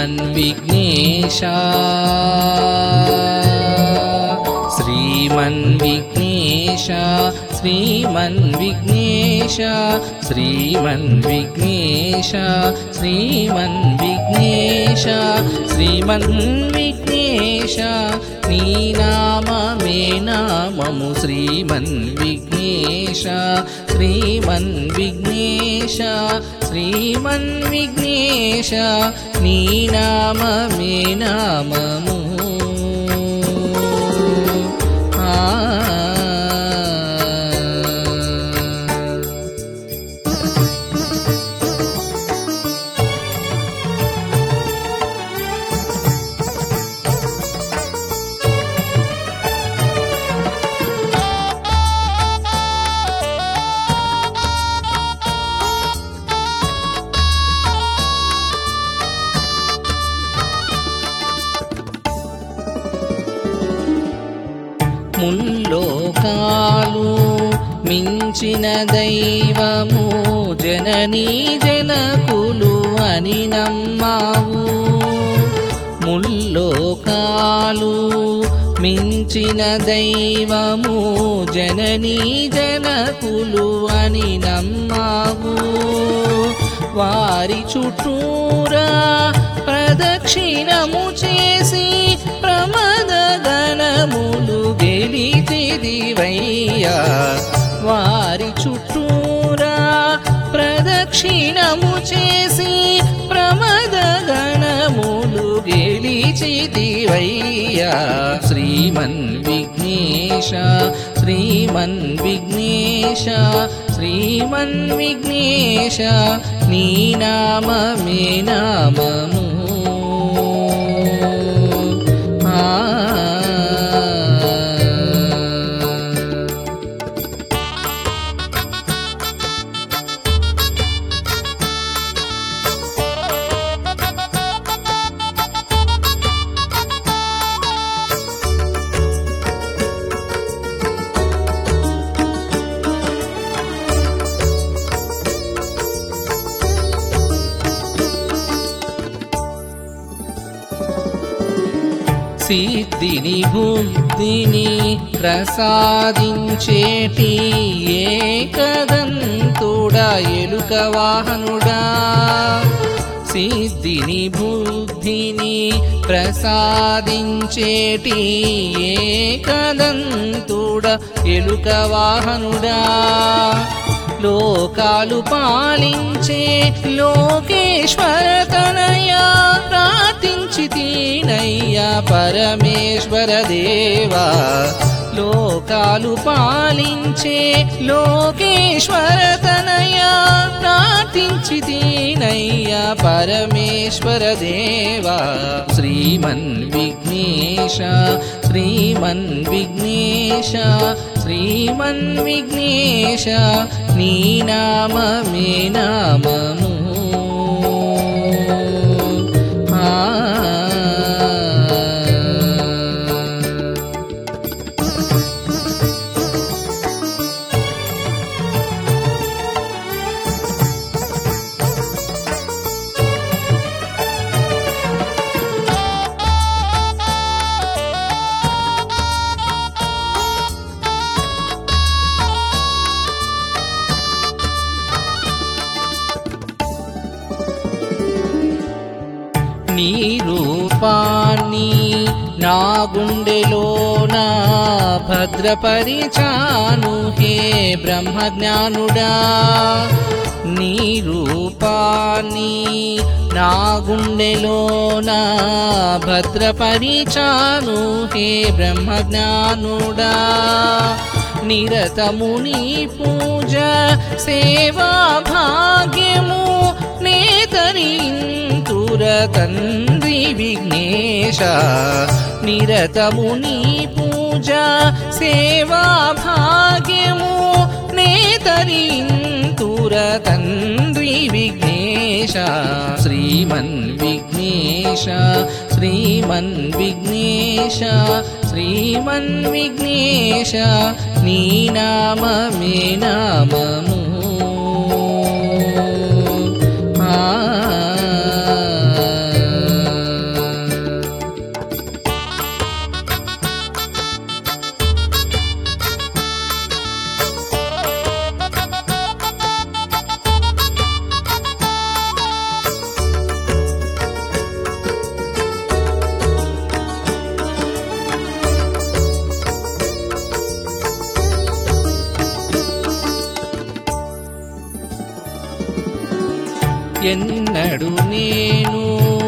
శ్రీమన్విఘ్నేశ శ్రీమన్విఘ్నేశ శ్రీమన్విఘ్నేశ శ్రీమన్విఘ్నేశ శ్రీమన్విఘ్నేశ శ్రీమన్విఘ్నేశ నీ నామమే నామము శ్రీమన్విఘ్నేశ శ్రీమన్విఘ్నేశ శ్రీమన్విఘ్నేశ నీ నామమే నామము ఆ ముల్లోకాలు మించిన దైవము జననీ జనకులు అని నమ్మావు ముల్లోకాలు మించిన దైవము జననీ జనకులు అని నమ్మావు వారి చుట్టూరా ప్రదక్షిణము చేసి ప్రమద గణములు గెలిచిదివయ్యా వారి చుట్టూరా ప్రదక్షిణము చేసి ప్రమద గణములు గెలిచిదివయ్యా శ్రీమన్ విఘ్నేశ శ్రీమన్ విఘ్నేశ శ్రీమన్ విఘ్నేశ నీ నామమే నామము ఆ సిద్ధిని బుద్ధిని ప్రసాదించేటి ఏకదంతుడా ఎలుక వాహనుడా సిద్ధిని బుద్ధిని ప్రసాదించేటి ఏకదంతుడ ఎలుక వాహనుడా లోకాలు పాలించే లోకేశ్వర తనయా ప్రార్థించి తీనయ్యా పరమేశ్వర దేవా లోకాలు పాలించే లోకేశ్వర తనయా ప్రార్థించి దీనయ్యా పరమేశ్వర దేవా శ్రీమన్ విఘ్నేశ శ్రీమన్ విఘ్నేశ శ్రీమన్ విఘ్నేశ నీ నామమే నామము ఆ నీ రూపాన్ని నా గుండెలోన భద్రపరిచాను హే బ్రహ్మజ్ఞానుడా నీ రూపాన్ని నా గుండెలోన భద్రపరిచాను హే బ్రహ్మజ్ఞానుడా నిరతము నీ పూజ సేవా భాగ్యము నేతరింతుర తండ్రి విఘ్నేశ నిరతము నీ పూజ సేవా భాగ్యము నేతరింతుర తండ్రి విఘ్నేశ శ్రీమన్ విఘ్నేశ శ్రీమన్ విఘ్నేశ శ్రీమన్ విఘ్నేశ నీ నామమే నామము ఆ ఎన్నడు నేను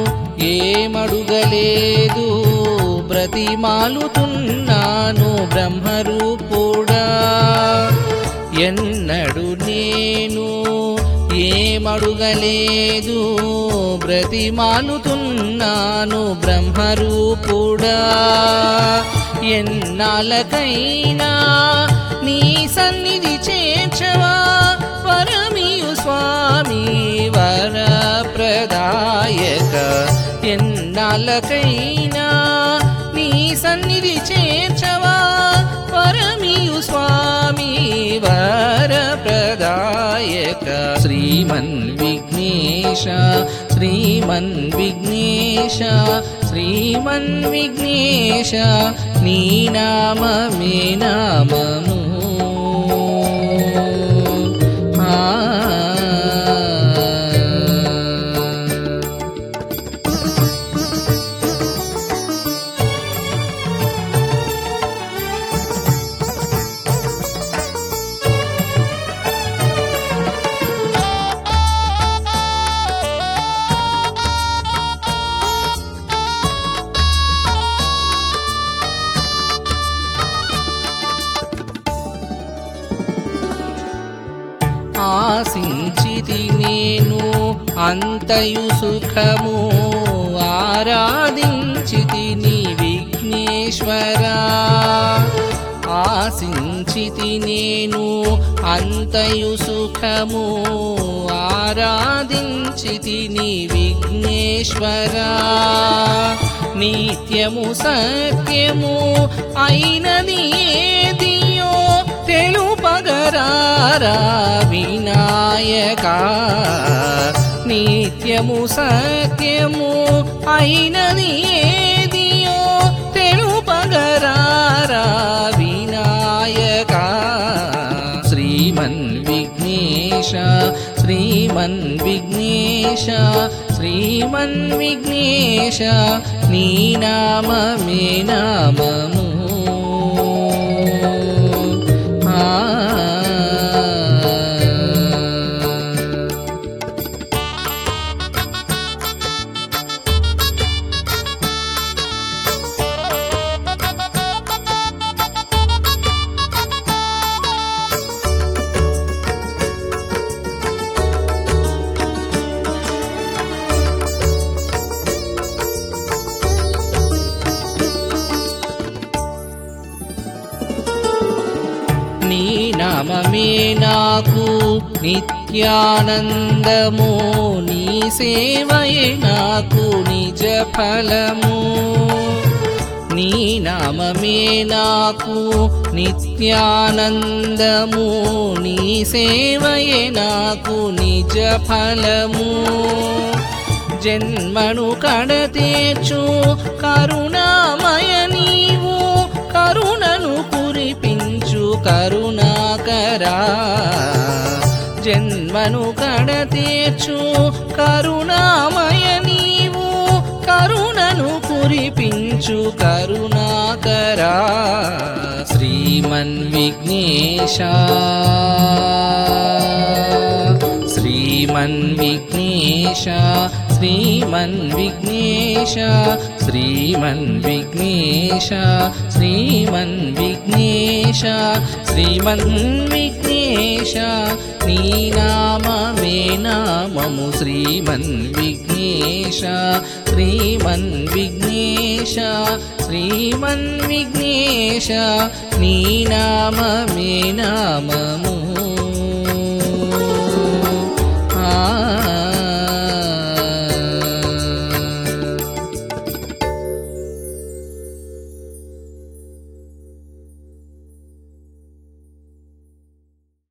ఏమడుగలేదు బ్రతిమాలుతున్నాను బ్రహ్మరూపుడా ఎన్నడు నేను ఏమడుగలేదు బ్రతిమాలుతున్నాను బ్రహ్మరూపుడా ఎన్నాళ్ళకైనా నీ సన్నిధి చేర్చవా పరమియు స్వామి వరప్రదాయక ఎన్నాళ్ళకైనా నీ సన్నిధి చేర్చవా పరమియు స్వామి వరప్రదాయక శ్రీమన్ విఘ్నేశ శ్రీమన్ విఘ్నేశ శ్రీమన్ విఘ్నేశ నీ నామమే నామము ఆ ఆశించితి నేను అంతయు సుఖము ఆరాధించితి నీ విఘ్నేశ్వరా ఆశించితి నేను అంతయు సుఖము ఆరాధించితి నీ విఘ్నేశ్వరా నిత్యము సత్యము అయినది ఏదియో తెలుపగరారా వినాయక నిత్యము సత్యము అయినది ఏదియో తెలుపగరారా వినాయక శ్రీమన్ విఘ్నేశ శ్రీమన్ విఘ్నేశ శ్రీమన్ విఘ్నేశ నీ నామమే నామము ఆ నీ నామమే నాకు నిత్యానందము నీ సేవయే నాకు నిజ ఫలము నీ నామమే నాకు నిత్యానందము నీ సేవయే నాకు నిజ ఫలము జన్మను కడతేచు కరుణామయ నీవు కరుణను కురిపించు కరుణాకరా జన్మను కడతేచు కరుణామయ నీవు కరుణను కురిపించు కరుణాకరా శ్రీమన్ విఘ్నేశ శ్రీమన్ విఘ్నేశ శ్రీమన్ విఘ్నేశ శ్రీమన్ విఘ్నేశ శ్రీమన్ విఘ్నేశ శ్రీమన్ విఘ్నేశ నీ నామమే నామము శ్రీమన్ విఘ్నేశ శ్రీమన్ విఘ్నేశ శ్రీమన్ విఘ్నేశ నీ నామమే నామము